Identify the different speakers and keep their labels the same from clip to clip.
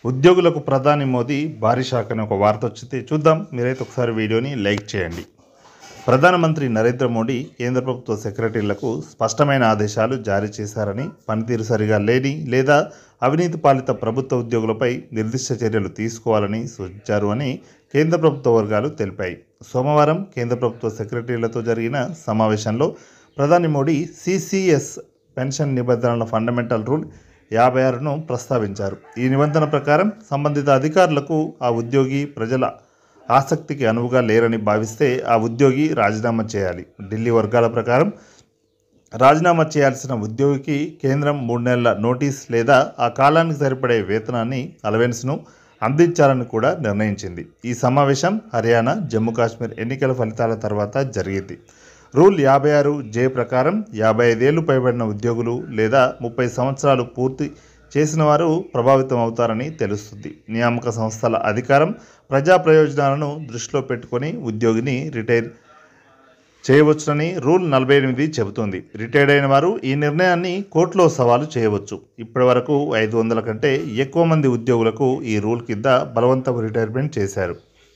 Speaker 1: ఉద్యోగులకు ప్రధాని మోదీ భారీ షాక్ అనే ఒక వార్త వచ్చింది చూద్దాం మీరైతే ఒకసారి వీడియోని లైక్ చేయండి ప్రధానమంత్రి నరేంద్ర మోడీ కేంద్ర ప్రభుత్వ సెక్రటరీలకు స్పష్టమైన ఆదేశాలు జారీ చేశారని పనితీరు సరిగా లేని లేదా అవినీతి పాలిత ప్రభుత్వ ఉద్యోగులపై నిర్దిష్ట చర్యలు తీసుకోవాలని సూచించారు అని కేంద్ర ప్రభుత్వ వర్గాలు తెలిపాయి సోమవారం కేంద్ర ప్రభుత్వ సెక్రటరీలతో జరిగిన సమావేశంలో ప్రధాని మోడీ సిసిఎస్ పెన్షన్ నిబంధనల ఫండమెంటల్ రూల్ యాభై ఆరును ప్రస్తావించారు ఈ నిబంధన ప్రకారం సంబంధిత అధికారులకు ఆ ఉద్యోగి ప్రజల ఆసక్తికి అనువుగా లేరని భావిస్తే ఆ ఉద్యోగి రాజీనామా చేయాలి ఢిల్లీ వర్గాల ప్రకారం రాజీనామా చేయాల్సిన ఉద్యోగికి కేంద్రం మూడు నెలల నోటీస్ లేదా ఆ కాలానికి సరిపడే వేతనాన్ని అలవెన్స్ను అందించాలని కూడా నిర్ణయించింది ఈ సమావేశం హర్యానా జమ్మూ కాశ్మీర్ ఎన్నికల ఫలితాల తర్వాత జరిగింది రూల్ యాభై ఆరు జే ప్రకారం యాభై ఐదేళ్లు పైబడిన ఉద్యోగులు లేదా ముప్పై సంవత్సరాలు పూర్తి చేసిన వారు ప్రభావితం అవుతారని తెలుస్తుంది నియామక సంస్థల అధికారం ప్రజా ప్రయోజనాలను దృష్టిలో పెట్టుకొని ఉద్యోగిని రిటైర్ చేయవచ్చునని రూల్ నలభై ఎనిమిది చెబుతోంది రిటైర్డ్ అయిన వారు ఈ నిర్ణయాన్ని కోర్టులో సవాలు చేయవచ్చు ఇప్పటి వరకు ఐదు వందల కంటే ఎక్కువ మంది ఉద్యోగులకు ఈ రూల్ కింద బలవంతపు రిటైర్మెంట్ చేశారు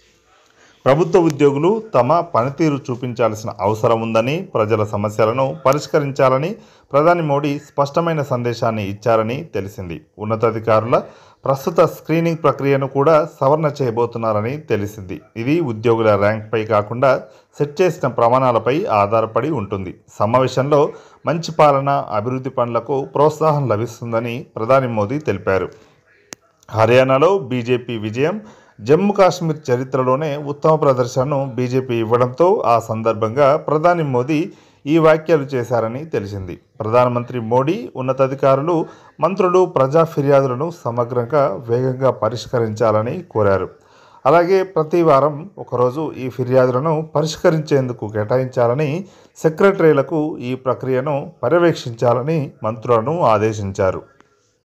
Speaker 1: ప్రభుత్వ ఉద్యోగులు తమ పనితీరు చూపించాల్సిన అవసరం ఉందని ప్రజల సమస్యలను పరిష్కరించాలని ప్రధాని మోడీ స్పష్టమైన సందేశాన్ని ఇచ్చారని తెలిసింది ఉన్నతాధికారుల ప్రస్తుత స్క్రీనింగ్ ప్రక్రియను కూడా సవరణ చేయబోతున్నారని తెలిసింది ఇది ఉద్యోగుల ర్యాంక్పై కాకుండా సెట్ చేసిన ప్రమాణాలపై ఆధారపడి ఉంటుంది సమావేశంలో మంచి పాలన అభివృద్ధి పనులకు ప్రోత్సాహం లభిస్తుందని ప్రధాని మోదీ తెలిపారు హర్యానాలో బీజేపీ విజయం జమ్మూ కాశ్మీర్ చరిత్రలోనే ఉత్తమ ప్రదర్శనను బీజేపీ ఇవ్వడంతో ఆ సందర్భంగా ప్రధాని మోదీ ఈ వ్యాఖ్యలు చేశారని తెలిసింది ప్రధానమంత్రి మోడీ ఉన్నతాధికారులు మంత్రులు ప్రజా ఫిర్యాదులను సమగ్రంగా వేగంగా పరిష్కరించాలని కోరారు అలాగే ప్రతి వారం ఒకరోజు ఈ ఫిర్యాదులను పరిష్కరించేందుకు కేటాయించాలని సెక్రటరీలకు ఈ ప్రక్రియను పర్యవేక్షించాలని మంత్రులను ఆదేశించారు